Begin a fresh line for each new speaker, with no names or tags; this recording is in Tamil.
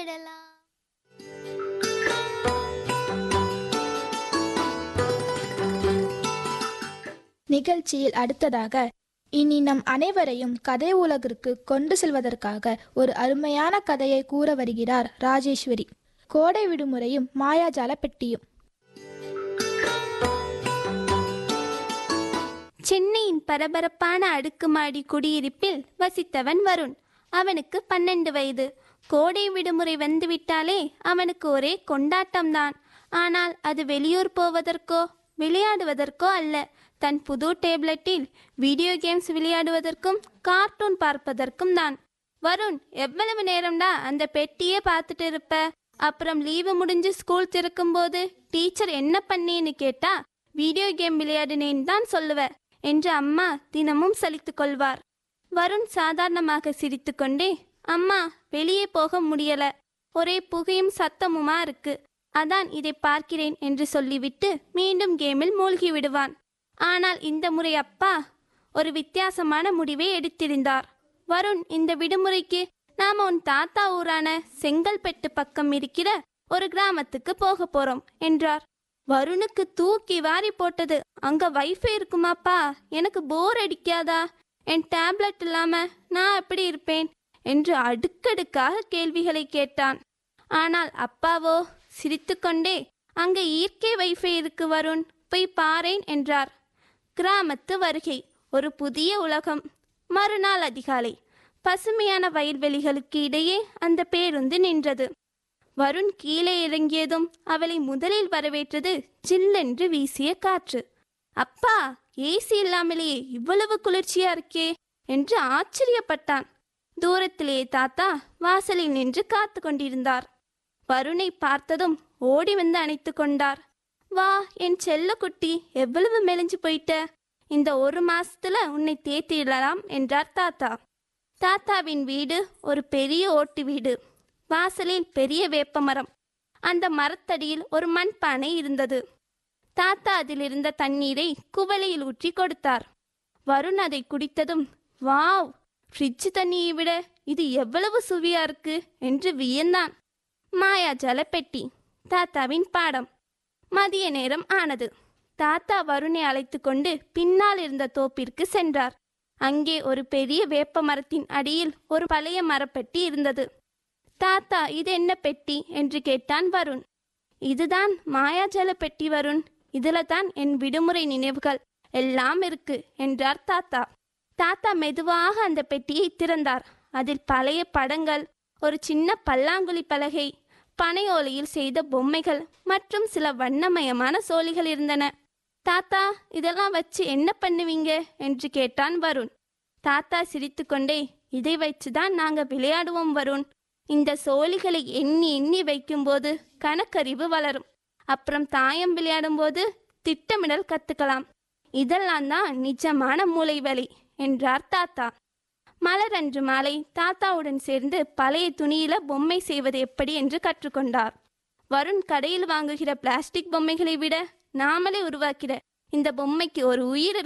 விடலாம்
நிகழ்ச்சியில் அடுத்ததாக இனி நம் அனைவரையும் கதை உலகிற்கு கொண்டு செல்வதற்காக ஒரு அருமையான கதையை கூற வருகிறார் ராஜேஸ்வரி கோடை விடுமுறையும் மாயாஜால பெட்டியும்
சென்னையின் பரபரப்பான அடுக்குமாடி குடியிருப்பில் வசித்தவன் வருண் அவனுக்கு பன்னெண்டு வயது கோடை விடுமுறை வந்துவிட்டாலே அவனுக்கு ஒரே கொண்டாட்டம்தான் ஆனால் அது வெளியூர் போவதற்கோ விளையாடுவதற்கோ அல்ல தன் புது டேப்லெட்டில் வீடியோ கேம்ஸ் விளையாடுவதற்கும் கார்ட்டூன் பார்ப்பதற்கும் தான் வருண் எவ்வளவு நேரம்டா அந்த பெட்டியே பார்த்துட்டு இருப்ப அப்புறம் லீவு முடிஞ்சு ஸ்கூல் திறக்கும்போது டீச்சர் என்ன பண்ணேன்னு கேட்டா வீடியோ கேம் விளையாடினேன்னு தான் சொல்லுவ என்று அம்மா தினமும் சலித்துக் கொள்வார் வருண் சாதாரணமாக சிரித்துக்கொண்டே அம்மா வெளியே போக முடியல ஒரே புகையும் சத்தமுமா இருக்கு அதான் இதை பார்க்கிறேன் என்று சொல்லிவிட்டு மீண்டும் கேமில் மூழ்கி விடுவான் ஆனால் இந்த முறை அப்பா ஒரு வித்தியாசமான முடிவை எடுத்திருந்தார் வருண் இந்த விடுமுறைக்கு நாம உன் தாத்தா ஊரான செங்கல்பட்டு பக்கம் இருக்கிற ஒரு கிராமத்துக்கு போக போறோம் என்றார் வருணுக்கு தூக்கி வாரி போட்டது அங்க வைஃபை இருக்குமாப்பா எனக்கு போர் அடிக்காதா என் டேப்லெட் இல்லாம நான் எப்படி இருப்பேன் என்று அடுக்கடுக்காக கேள்விகளை கேட்டான் ஆனால் அப்பாவோ சிரித்துக்கொண்டே அங்க இயற்கை வைஃபை இருக்கு வருண் போய் பாரேன் என்றார் கிராமத்து வருகை ஒரு புதிய உலகம் மறுநாள் அதிகாலை பசுமையான வயல்வெளிகளுக்கு இடையே அந்த பேருந்து நின்றது வருண் கீழே இறங்கியதும் அவளை முதலில் வரவேற்றது ஜில்லென்று வீசிய காற்று அப்பா ஏசி இல்லாமலேயே இவ்வளவு குளிர்ச்சியா இருக்கே என்று ஆச்சரியப்பட்டான் தூரத்திலே தாத்தா வாசலில் நின்று காத்து கொண்டிருந்தார் வருணை பார்த்ததும் ஓடி வந்து அணைத்து கொண்டார் வா என் செல்ல குட்டி எவ்வளவு மெலிஞ்சு போயிட்ட இந்த ஒரு மாசத்துல உன்னை தேத்திடலாம் என்றார் தாத்தா தாத்தாவின் வீடு ஒரு பெரிய ஓட்டு வீடு வாசலில் பெரிய வேப்பமரம் அந்த மரத்தடியில் ஒரு மண்பானை இருந்தது தாத்தா அதில் இருந்த தண்ணீரை குவளையில் ஊற்றி கொடுத்தார் வருண் அதை குடித்ததும் வாவ் ஃப்ரிட்ஜ் தண்ணியை விட இது எவ்வளவு சுவையா இருக்கு என்று வியந்தான் மாயாஜால பெட்டி தாத்தாவின் பாடம் மதிய நேரம் ஆனது தாத்தா வருணை அழைத்து கொண்டு பின்னால் இருந்த தோப்பிற்கு சென்றார் அங்கே ஒரு பெரிய வேப்ப மரத்தின் அடியில் ஒரு பழைய மரப்பெட்டி இருந்தது தாத்தா இது என்ன பெட்டி என்று கேட்டான் வருண் இதுதான் மாயாஜல பெட்டி வருண் இதுல தான் என் விடுமுறை நினைவுகள் எல்லாம் இருக்கு என்றார் தாத்தா தாத்தா மெதுவாக அந்த பெட்டியை திறந்தார் அதில் பழைய படங்கள் ஒரு சின்ன பல்லாங்குழி பலகை பனையோலையில் செய்த பொம்மைகள் மற்றும் சில வண்ணமயமான சோழிகள் இருந்தன தாத்தா இதெல்லாம் வச்சு என்ன பண்ணுவீங்க என்று கேட்டான் வருண் தாத்தா சிரித்துக்கொண்டே இதை வச்சுதான் நாங்க விளையாடுவோம் வருண் இந்த சோழிகளை எண்ணி எண்ணி வைக்கும்போது கணக்கறிவு வளரும் அப்புறம் தாயம் விளையாடும்போது திட்டமிடல் கத்துக்கலாம் இதெல்லாம் தான் நிஜமான மூளை வலி என்றார் தாத்தா மலர் அன்று மாலை தாத்தாவுடன் சேர்ந்து பழைய துணியில பொம்மை செய்வது எப்படி என்று கற்றுக்கொண்டார் வருண் கடையில் வாங்குகிற பிளாஸ்டிக் பொம்மைகளை விட நாமளே உருவாக்கிற இந்த பொம்மைக்கு ஒரு உயிர்